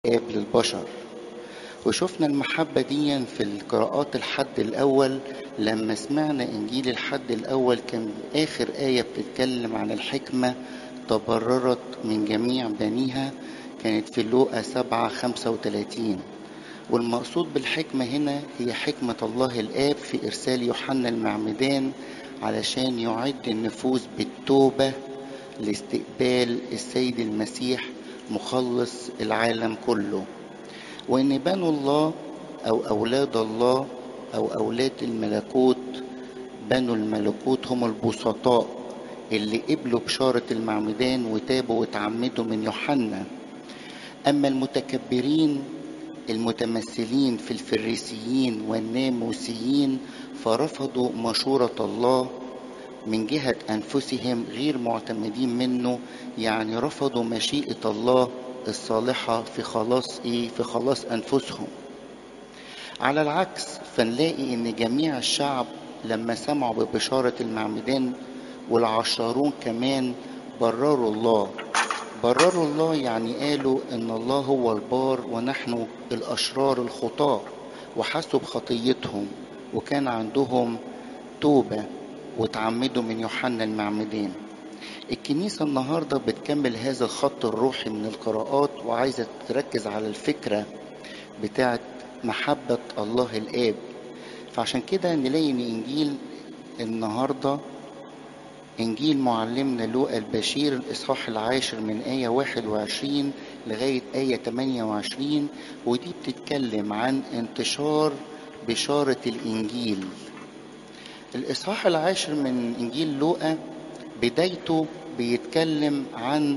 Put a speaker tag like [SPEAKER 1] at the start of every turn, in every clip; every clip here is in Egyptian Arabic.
[SPEAKER 1] الآب للبشر وشفنا المحبة دي في القراءات الحد الأول لما سمعنا إنجيل الحد الأول كان آخر آية بتتكلم عن الحكمة تبررت من جميع بنيها كانت في لوقا سبعة خمسة وتلاتين والمقصود بالحكمة هنا هي حكمة الله الآب في إرسال يوحنا المعمدان علشان يعد النفوس بالتوبة لاستقبال السيد المسيح مخلص العالم كله وإن بنو الله أو أولاد الله أو أولاد الملكوت بنو الملكوت هم البسطاء اللي قبلوا بشارة المعمدان وتابوا وتعمدوا من يوحنا أما المتكبرين المتمثلين في الفريسيين والناموسيين فرفضوا مشورة الله من جهة أنفسهم غير معتمدين منه يعني رفضوا مشيئة الله الصالحة في خلاص إيه؟ في خلاص أنفسهم. على العكس فنلاقي إن جميع الشعب لما سمعوا ببشارة المعمدان والعشارون كمان برروا الله. برروا الله يعني قالوا إن الله هو البار ونحن الأشرار الخطاة وحسوا بخطيتهم وكان عندهم توبة وتعمدوا من يوحنا المعمدان. الكنيسة النهاردة بتكمل هذا الخط الروحي من القراءات وعايزة تركز على الفكرة بتاعت محبة الله الآب فعشان كده نلاقي إن إنجيل النهاردة إنجيل معلمنا لوقا البشير الإصحاح العاشر من آية 21 لغاية آية 28 ودي بتتكلم عن انتشار بشارة الإنجيل الإصحاح العاشر من إنجيل لوقا بدايته بيتكلم عن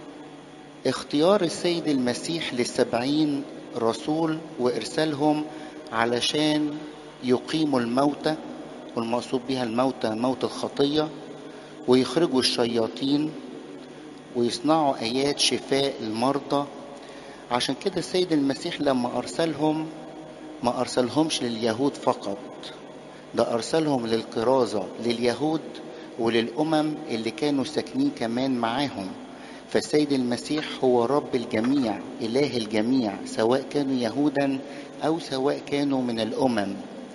[SPEAKER 1] اختيار السيد المسيح للسبعين رسول وإرسالهم علشان يقيموا الموتى والمقصود بها الموتى موت الخطية ويخرجوا الشياطين ويصنعوا آيات شفاء المرضى عشان كده السيد المسيح لما أرسلهم ما أرسلهمش لليهود فقط ده أرسلهم للكرازة لليهود وللأمم اللي كانوا ساكنين كمان معاهم فالسيد المسيح هو رب الجميع إله الجميع سواء كانوا يهودا أو سواء كانوا من الأمم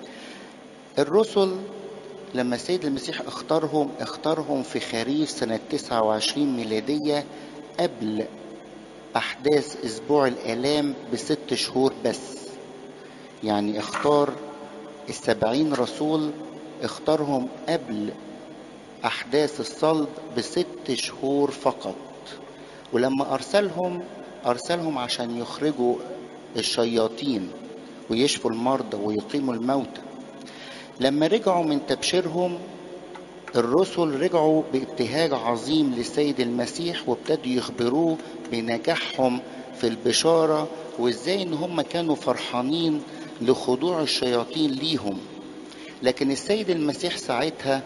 [SPEAKER 1] الرسل لما السيد المسيح اختارهم اختارهم في خريف سنة 29 ميلادية قبل أحداث أسبوع الآلام بست شهور بس يعني اختار السبعين رسول اختارهم قبل أحداث الصلب بست شهور فقط ولما أرسلهم أرسلهم عشان يخرجوا الشياطين ويشفوا المرضى ويقيموا الموتى لما رجعوا من تبشيرهم الرسل رجعوا بابتهاج عظيم للسيد المسيح وابتدوا يخبروه بنجاحهم في البشارة وازاي ان هم كانوا فرحانين لخضوع الشياطين ليهم لكن السيد المسيح ساعتها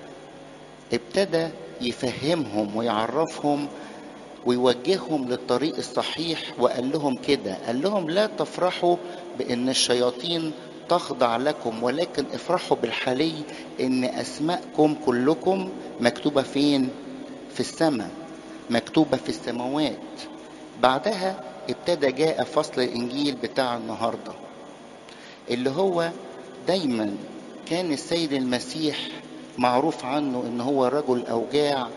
[SPEAKER 1] ابتدى يفهمهم ويعرفهم ويوجههم للطريق الصحيح وقال لهم كده قال لهم لا تفرحوا بان الشياطين تخضع لكم ولكن افرحوا بالحالي ان اسماءكم كلكم مكتوبه فين في السماء مكتوبه في السماوات بعدها ابتدى جاء فصل الانجيل بتاع النهارده اللي هو دايما كان السيد المسيح معروف عنه ان هو رجل اوجاع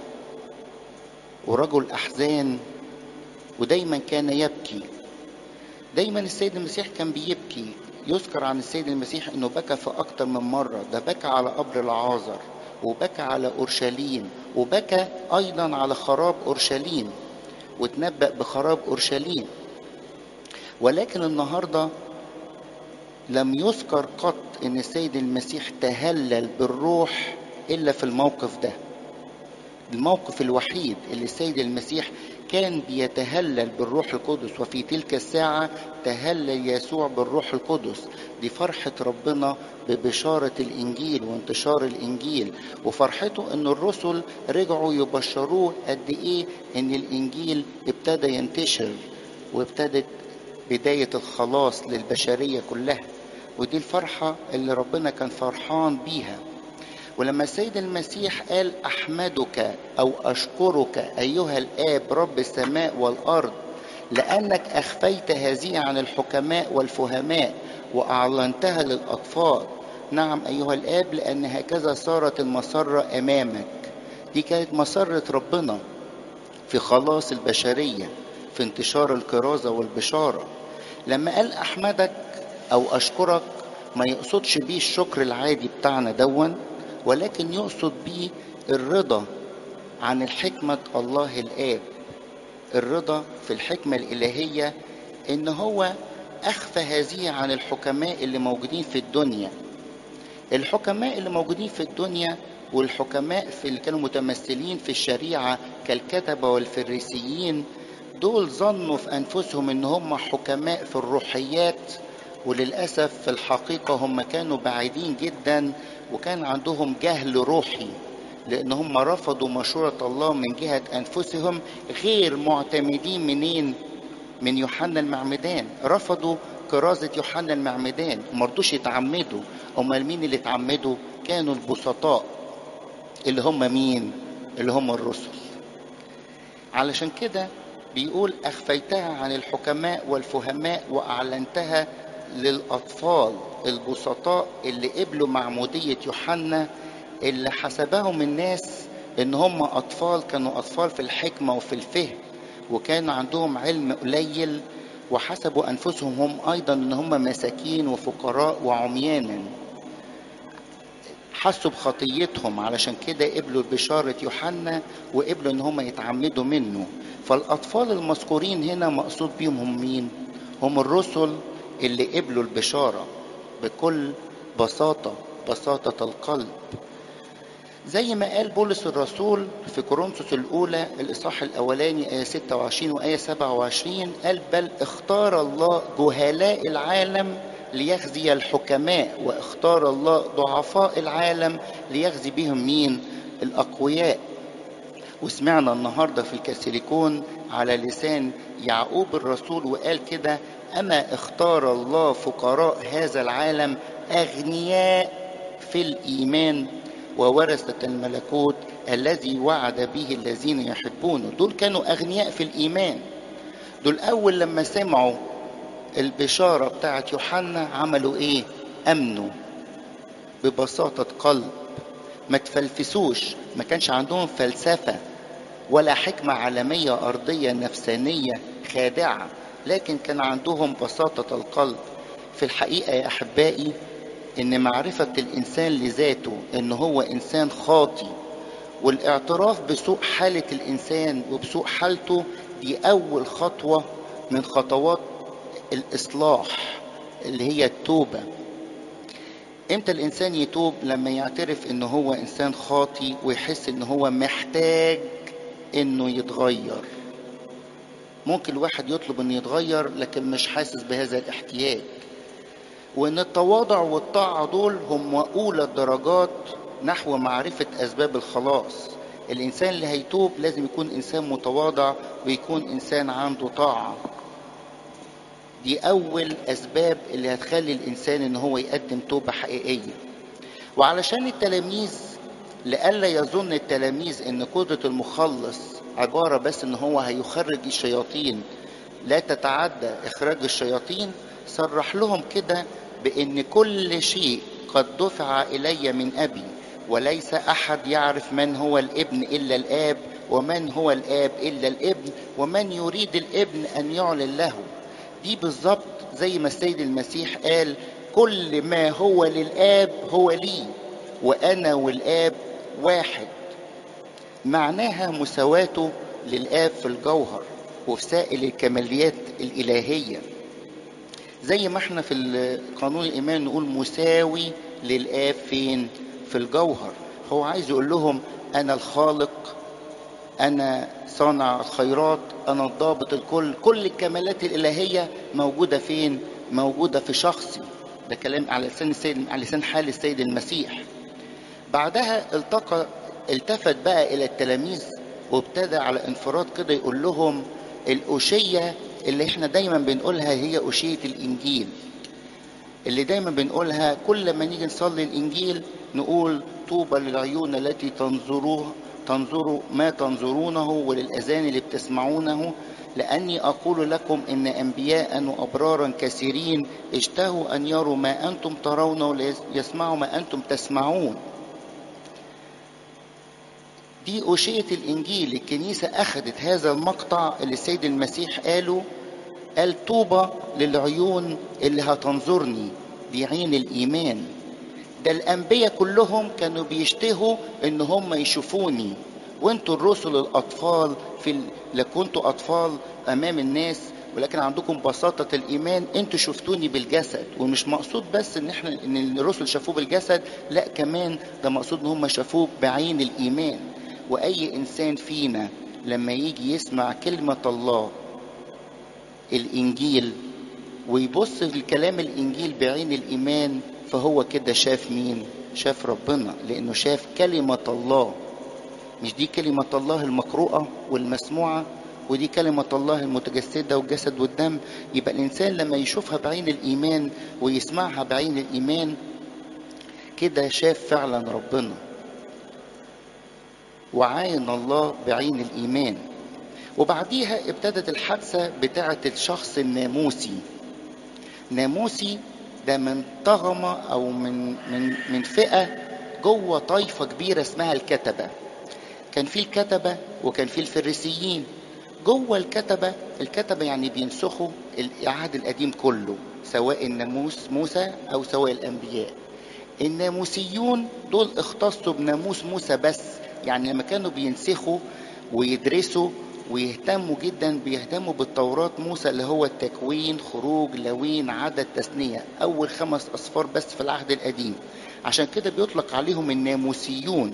[SPEAKER 1] ورجل احزان ودايما كان يبكي دايما السيد المسيح كان بيبكي يذكر عن السيد المسيح انه بكى في اكتر من مره ده بكى على قبر العازر وبكى على اورشليم وبكى ايضا على خراب اورشليم وتنبأ بخراب اورشليم ولكن النهارده لم يذكر قط ان السيد المسيح تهلل بالروح الا في الموقف ده الموقف الوحيد اللي السيد المسيح كان بيتهلل بالروح القدس وفي تلك الساعة تهلل يسوع بالروح القدس دي فرحة ربنا ببشارة الإنجيل وانتشار الإنجيل وفرحته أن الرسل رجعوا يبشروه قد إيه أن الإنجيل ابتدى ينتشر وابتدت بداية الخلاص للبشرية كلها ودي الفرحة اللي ربنا كان فرحان بيها ولما السيد المسيح قال احمدك او اشكرك ايها الاب رب السماء والارض لأنك أخفيت هذه عن الحكماء والفهماء وأعلنتها للأطفال نعم أيها الآب لأن هكذا صارت المسرة أمامك دي كانت مسرة ربنا في خلاص البشرية في انتشار الكرازة والبشارة لما قال أحمدك أو أشكرك ما يقصدش بيه الشكر العادي بتاعنا دون ولكن يقصد بيه الرضا عن الحكمة الله الآب الرضا في الحكمة الإلهية إن هو أخفى هذه عن الحكماء اللي موجودين في الدنيا الحكماء اللي موجودين في الدنيا والحكماء في اللي كانوا متمثلين في الشريعة كالكتبة والفريسيين دول ظنوا في أنفسهم إن هم حكماء في الروحيات وللأسف في الحقيقة هم كانوا بعيدين جدا وكان عندهم جهل روحي لأن هم رفضوا مشورة الله من جهة أنفسهم غير معتمدين منين؟ من يوحنا المعمدان رفضوا كرازة يوحنا المعمدان مرضوش يتعمدوا أمال مين اللي اتعمدوا؟ كانوا البسطاء اللي هم مين؟ اللي هم الرسل علشان كده بيقول أخفيتها عن الحكماء والفهماء وأعلنتها للأطفال البسطاء اللي قبلوا معمودية يوحنا اللي حسبهم الناس إن هم أطفال كانوا أطفال في الحكمة وفي الفهم وكان عندهم علم قليل وحسبوا أنفسهم هم أيضا إن هم مساكين وفقراء وعميانا حسوا بخطيتهم علشان كده قبلوا بشارة يوحنا وقبلوا إن هم يتعمدوا منه فالأطفال المذكورين هنا مقصود بيهم هم مين؟ هم الرسل اللي قبلوا البشارة بكل بساطة بساطة القلب زي ما قال بولس الرسول في كورنثوس الأولى الإصحاح الأولاني آية 26 وآية 27 قال بل اختار الله جهلاء العالم ليخزي الحكماء واختار الله ضعفاء العالم ليخزي بهم مين الأقوياء وسمعنا النهاردة في الكاثوليكون على لسان يعقوب الرسول وقال كده أما اختار الله فقراء هذا العالم أغنياء في الإيمان وورثة الملكوت الذي وعد به الذين يحبونه دول كانوا أغنياء في الإيمان دول أول لما سمعوا البشارة بتاعت يوحنا عملوا إيه أمنوا ببساطة قلب ما تفلفسوش ما كانش عندهم فلسفة ولا حكمة عالمية أرضية نفسانية خادعة لكن كان عندهم بساطة القلب في الحقيقة يا أحبائي إن معرفة الإنسان لذاته إن هو إنسان خاطي والاعتراف بسوء حالة الإنسان وبسوء حالته دي أول خطوة من خطوات الإصلاح اللي هي التوبة امتى الانسان يتوب لما يعترف ان هو انسان خاطي ويحس ان هو محتاج انه يتغير ممكن الواحد يطلب انه يتغير لكن مش حاسس بهذا الاحتياج وان التواضع والطاعة دول هم اولى الدرجات نحو معرفة اسباب الخلاص الانسان اللي هيتوب لازم يكون انسان متواضع ويكون انسان عنده طاعة دي أول أسباب اللي هتخلي الإنسان إن هو يقدم توبة حقيقية وعلشان التلاميذ لئلا يظن التلاميذ إن قدرة المخلص عبارة بس إن هو هيخرج الشياطين لا تتعدى إخراج الشياطين صرح لهم كده بإن كل شيء قد دفع إلي من أبي وليس أحد يعرف من هو الابن إلا الآب ومن هو الآب إلا الابن ومن يريد الابن أن يعلن له دي بالظبط زي ما السيد المسيح قال كل ما هو للآب هو لي وأنا والآب واحد معناها مساواته للآب في الجوهر وفي سائل الكماليات الإلهية زي ما احنا في قانون الإيمان نقول مساوي للآب فين في الجوهر هو عايز يقول لهم أنا الخالق أنا صانع الخيرات أنا الضابط الكل كل الكمالات الإلهية موجودة فين موجودة في شخصي ده كلام على لسان السيد على لسان حال السيد المسيح بعدها التقى التفت بقى إلى التلاميذ وابتدى على انفراد كده يقول لهم الأشية اللي احنا دايما بنقولها هي أشية الإنجيل اللي دايما بنقولها كل ما نيجي نصلي الإنجيل نقول طوبى للعيون التي تنظروها تنظروا ما تنظرونه وللأذان اللي بتسمعونه لأني أقول لكم إن أنبياء وأبرارا كثيرين اشتهوا أن يروا ما أنتم ترون وليسمعوا ما أنتم تسمعون دي أشية الإنجيل الكنيسة أخذت هذا المقطع اللي السيد المسيح قاله قال طوبى للعيون اللي هتنظرني بعين الإيمان ده الأنبياء كلهم كانوا بيشتهوا إن هم يشوفوني وانتوا الرسل الأطفال في ال... لكنتوا أطفال أمام الناس ولكن عندكم بساطة الإيمان انتوا شفتوني بالجسد ومش مقصود بس ان احنا ان الرسل شافوه بالجسد لا كمان ده مقصود ان هم شافوه بعين الإيمان وأي إنسان فينا لما يجي يسمع كلمة الله الإنجيل ويبص لكلام الإنجيل بعين الإيمان فهو كده شاف مين؟ شاف ربنا لأنه شاف كلمة الله مش دي كلمة الله المقروءة والمسموعة ودي كلمة الله المتجسدة والجسد والدم يبقى الإنسان لما يشوفها بعين الإيمان ويسمعها بعين الإيمان كده شاف فعلا ربنا وعاين الله بعين الإيمان وبعديها ابتدت الحادثة بتاعة الشخص الناموسي ناموسي ده من طغمة أو من من من فئة جوه طائفة كبيرة اسمها الكتبة كان في الكتبة وكان في الفريسيين جوه الكتبة الكتبة يعني بينسخوا العهد القديم كله سواء الناموس موسى أو سواء الأنبياء الناموسيون دول اختصوا بناموس موسى بس يعني لما كانوا بينسخوا ويدرسوا ويهتموا جدا بيهتموا بالتوراة موسى اللي هو التكوين خروج لوين عدد تثنية أول خمس أصفار بس في العهد القديم عشان كده بيطلق عليهم الناموسيون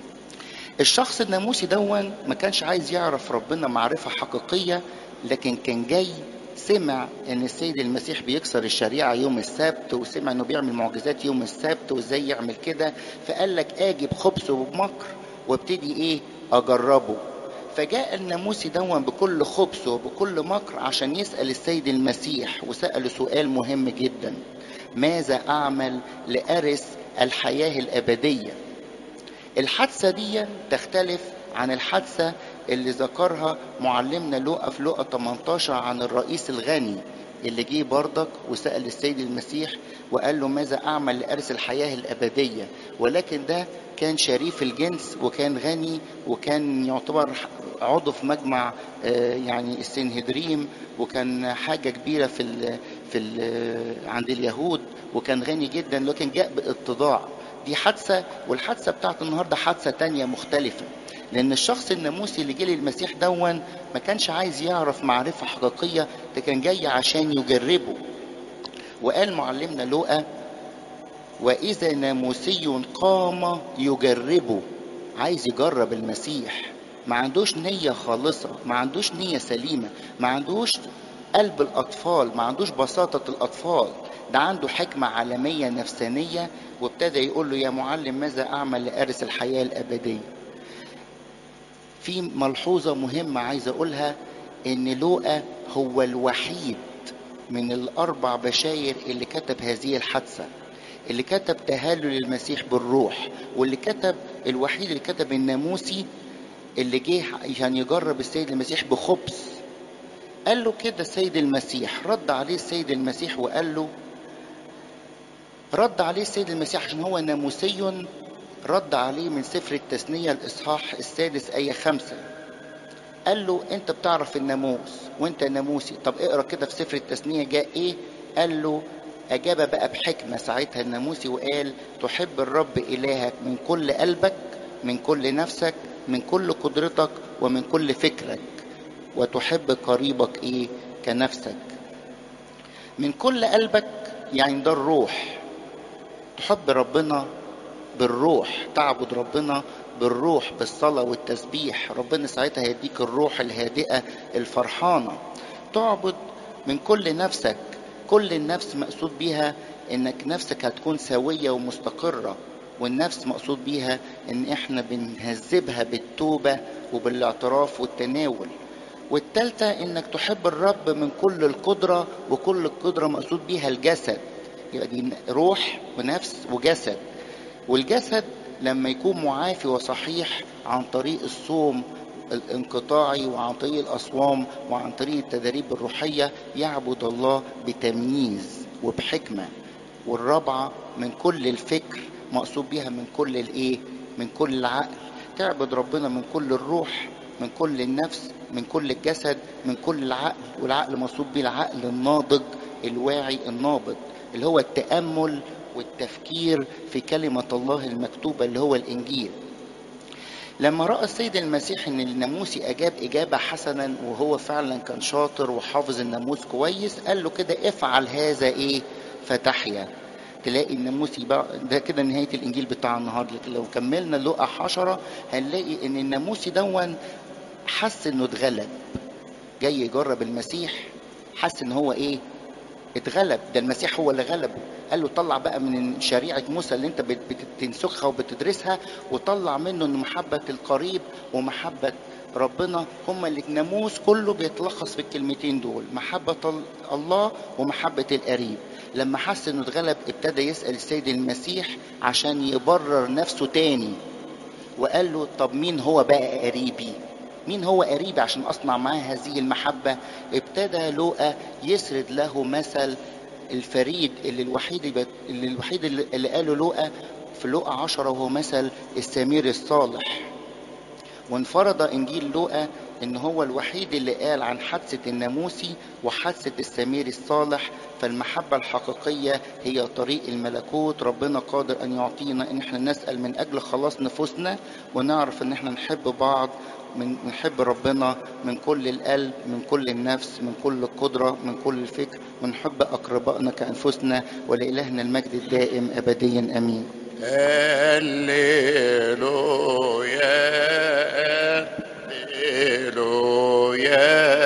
[SPEAKER 1] الشخص الناموسي دون ما كانش عايز يعرف ربنا معرفة حقيقية لكن كان جاي سمع ان السيد المسيح بيكسر الشريعة يوم السبت وسمع انه بيعمل معجزات يوم السبت وازاي يعمل كده فقال لك اجي بخبث وبمكر وابتدي ايه اجربه فجاء الناموسي دون بكل خبث وبكل مكر عشان يسأل السيد المسيح وسأله سؤال مهم جدا ماذا أعمل لأرث الحياة الأبدية الحادثة دي تختلف عن الحادثة اللي ذكرها معلمنا لوقا في لوقا 18 عن الرئيس الغني اللي جه بردك وسأل السيد المسيح وقال له ماذا أعمل لأرث الحياة الأبدية ولكن ده كان شريف الجنس وكان غني وكان يعتبر عضو في مجمع يعني السنهدريم وكان حاجة كبيرة في ال في ال عند اليهود وكان غني جدا لكن جاء باتضاع دي حادثة والحادثة بتاعت النهاردة حادثة تانية مختلفة لأن الشخص الناموسي اللي جه للمسيح دون ما كانش عايز يعرف معرفة حقيقية ده كان جاي عشان يجربه وقال معلمنا لوقا وإذا ناموسي قام يجربه عايز يجرب المسيح ما عندوش نية خالصة ما عندوش نية سليمة ما عندوش قلب الأطفال ما عندوش بساطة الأطفال ده عنده حكمة عالمية نفسانية وابتدى يقول له يا معلم ماذا أعمل لأرث الحياة الأبدية في ملحوظة مهمة عايز أقولها إن لوقا هو الوحيد من الأربع بشاير اللي كتب هذه الحادثة اللي كتب تهلل المسيح بالروح واللي كتب الوحيد اللي كتب الناموسي اللي جه عشان يجرب السيد المسيح بخبث قال له كده السيد المسيح رد عليه السيد المسيح وقال له رد عليه السيد المسيح عشان هو ناموسي رد عليه من سفر التثنية الإصحاح السادس آية خمسة قال له أنت بتعرف الناموس وأنت ناموسي طب اقرأ كده في سفر التثنية جاء إيه قال له أجاب بقى بحكمة ساعتها الناموسي وقال تحب الرب إلهك من كل قلبك من كل نفسك من كل قدرتك ومن كل فكرك وتحب قريبك إيه كنفسك من كل قلبك يعني ده الروح تحب ربنا بالروح تعبد ربنا بالروح بالصلاة والتسبيح ربنا ساعتها هيديك الروح الهادئة الفرحانة تعبد من كل نفسك كل النفس مقصود بيها انك نفسك هتكون سوية ومستقرة والنفس مقصود بيها ان احنا بنهذبها بالتوبة وبالاعتراف والتناول والتالتة انك تحب الرب من كل القدرة وكل القدرة مقصود بيها الجسد يبقى دي روح ونفس وجسد والجسد لما يكون معافي وصحيح عن طريق الصوم الانقطاعي وعن طريق الأصوام وعن طريق التدريب الروحية يعبد الله بتمييز وبحكمة والرابعة من كل الفكر مقصود بيها من كل الايه من كل العقل تعبد ربنا من كل الروح من كل النفس من كل الجسد من كل العقل والعقل مقصود بيه العقل الناضج الواعي النابض اللي هو التأمل والتفكير في كلمة الله المكتوبة اللي هو الإنجيل لما رأى السيد المسيح ان الناموسي اجاب اجابة حسنا وهو فعلا كان شاطر وحافظ الناموس كويس قال له كده افعل هذا ايه فتحيا تلاقي الناموسي بقى ده كده نهاية الانجيل بتاع النهارده لكن لو كملنا لقى حشرة هنلاقي ان الناموسي دون حس انه اتغلب جاي يجرب المسيح حس ان هو ايه اتغلب ده المسيح هو اللي غلبه قال له طلع بقى من شريعة موسى اللي انت بتنسخها وبتدرسها وطلع منه ان محبة القريب ومحبة ربنا هما اللي الناموس كله بيتلخص في الكلمتين دول محبة الله ومحبة القريب لما حس انه اتغلب ابتدى يسأل السيد المسيح عشان يبرر نفسه تاني وقال له طب مين هو بقى قريبي مين هو قريبي عشان اصنع معاه هذه المحبة ابتدى لوقا يسرد له مثل الفريد اللي الوحيد اللي الوحيد اللي قاله لوقا في لوقا عشرة وهو مثل السمير الصالح وانفرد انجيل لوقا ان هو الوحيد اللي قال عن حادثة الناموسي وحادثة السمير الصالح فالمحبة الحقيقية هي طريق الملكوت ربنا قادر ان يعطينا ان احنا نسأل من اجل خلاص نفوسنا ونعرف ان احنا نحب بعض من نحب ربنا من كل القلب من كل النفس من كل القدرة من كل الفكر ونحب أقربائنا كأنفسنا ولإلهنا المجد الدائم أبديا أمين
[SPEAKER 2] هللويا هللويا